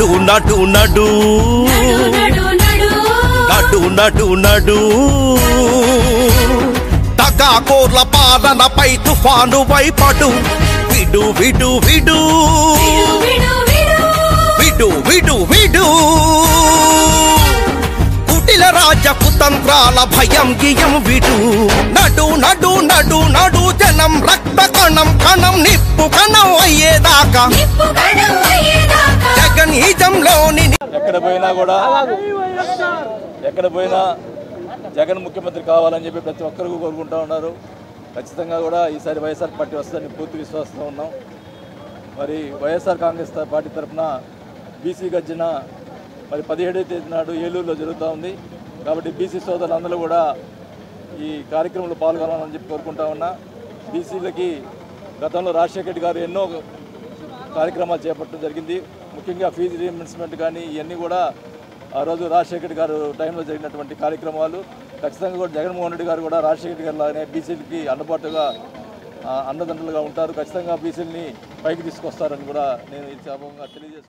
నడు నడు నడు నడు నడు నడు నడు తగాకోర్ల పాలనపై తుఫాను వైపడు విడు విడు విడు విడు విడు విడు విడు విడు కుటిల రాజ కుతంత్రాల భయం గియం విడు నడు నడు నడు నడు జనం రక్త కణం కణం నిప్పు కణం అయ్యేదాకా నిప్పు కణం అయ్యేదాకా జగనీజంలోని ఎక్కడ పోయినా కూడా ఎక్కడ పోయినా జగన్ ముఖ్యమంత్రి కావాలని చెప్పి ప్రతి ఒక్కరు కోరుకుంటా ఉన్నారు ఖచ్చితంగా కూడా ఈసారి వైఎస్ఆర్ పార్టీ వస్తుందని పూర్తి విశ్వాసంతో ఉన్నాం మరి వైఎస్ఆర్ కాంగ్రెస్ త- పార్టీ తరఫున బీసీ గర్జన మరి పదిహేడవ తేదీ నాడు ఏలూరులో జరుగుతూ ఉంది కాబట్టి బీసీ సోదరులందరూ కూడా ఈ కార్యక్రమంలో పాల్గొనాలని చెప్పి కోరుకుంటా ఉన్నా బీసీలకి గతంలో రాజశేఖర రెడ్డి గారు ఎన్నో కార్యక్రమాలు చేపట్టడం జరిగింది ముఖ్యంగా ఫీజు రీఎంబర్స్మెంట్ కానీ ఇవన్నీ కూడా ఆ రోజు రాజశేఖర్ గారు టైంలో జరిగినటువంటి కార్యక్రమాలు ఖచ్చితంగా కూడా జగన్మోహన్ రెడ్డి గారు కూడా రాజశేఖర్ గారు లాగానే బీసీలకి అందుబాటుగా ఆ, అండదండలుగా ఉంటారు ఖచ్చితంగా బీసీలని పైకి తీసుకొస్తారని కూడా నేను ఈ సభంగా తెలియజేస్తున్నాను